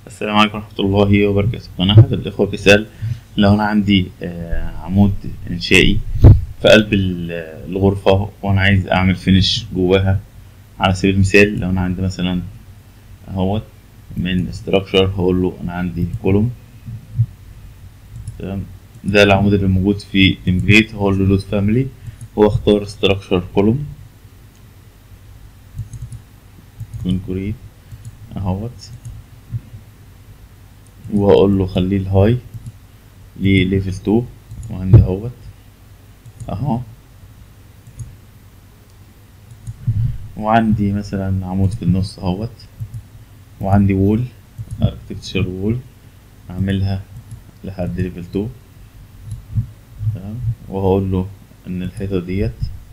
السلام عليكم ورحمة الله وبركاته أنا أحد الإخوة بيسأل لو أنا عندي آه، عمود إنشائي في قلب ال- الغرفة وأنا عايز أعمل فينش جواها على سبيل المثال لو أنا عندي مثلا أهوت من structure هقول له أنا عندي كولوم تمام ده العمود اللي موجود في تمبليت هقول له لود فاميلي واختار structure كولوم كونكريت اهوت وهقول له خليه الهاي لليفل 2 وعندي اهوت اهو وعندي مثلا عمود في النص اهوت وعندي وول اركتكتشر وول اعملها لحد ليفل 2 تمام وهقول له ان الحيطة ديت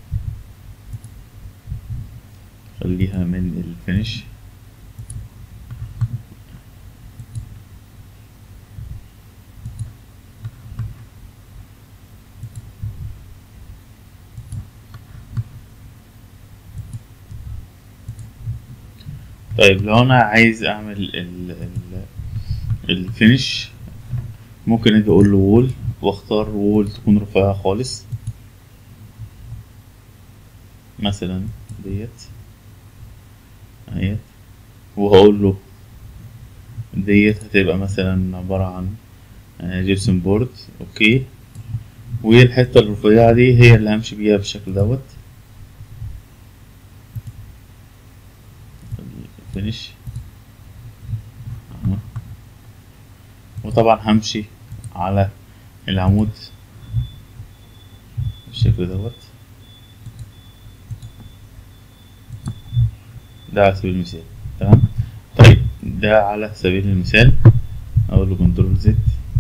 خليها من الفينش طيب لو انا عايز اعمل ال ال الفينش ممكن اجي اقول له وول واختار وول تكون رفيعة خالص مثلا ديت اهيت وهقول له ديت هتبقى مثلا عبارة عن جيبسون بورد اوكي والحتة الرفيعة دي هي اللي همشي بيها بالشكل دوت فينش أهو. وطبعا همشي على العمود بالشكل دوت ده على سبيل المثال تمام طيب ده على سبيل المثال اقول له كنترول زد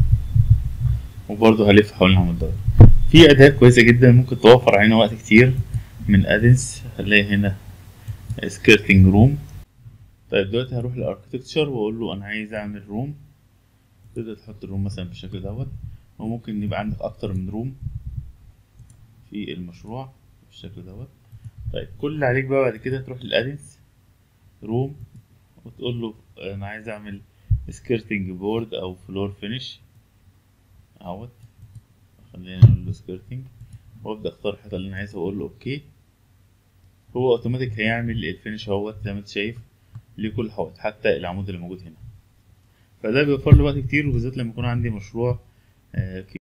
وبرضه هلف حوالين العمود دوت في اداة كويسة جدا ممكن توفر علينا وقت كتير من ادنس هنلاقي هنا سكيرتنج روم طيب دلوقتي هروح للاركتكتشر واقول له انا عايز اعمل روم تقدر تحط الروم مثلا بالشكل دوت وممكن يبقى عندك اكتر من روم في المشروع بالشكل دوت طيب كل اللي عليك بقى بعد كده تروح للادنس روم وتقول له انا عايز اعمل سكيرتنج بورد او فلور فينش اهوت خلينا نقول له سكيرتنج وابدا اختار الحته اللي انا عايزها واقول له اوكي هو اوتوماتيك هيعمل الفينش اهوت زي ما انت شايف لكل حوائط حتى العمود اللي موجود هنا فده بيوفر لي وقت كتير وبالذات لما يكون عندي مشروع آه،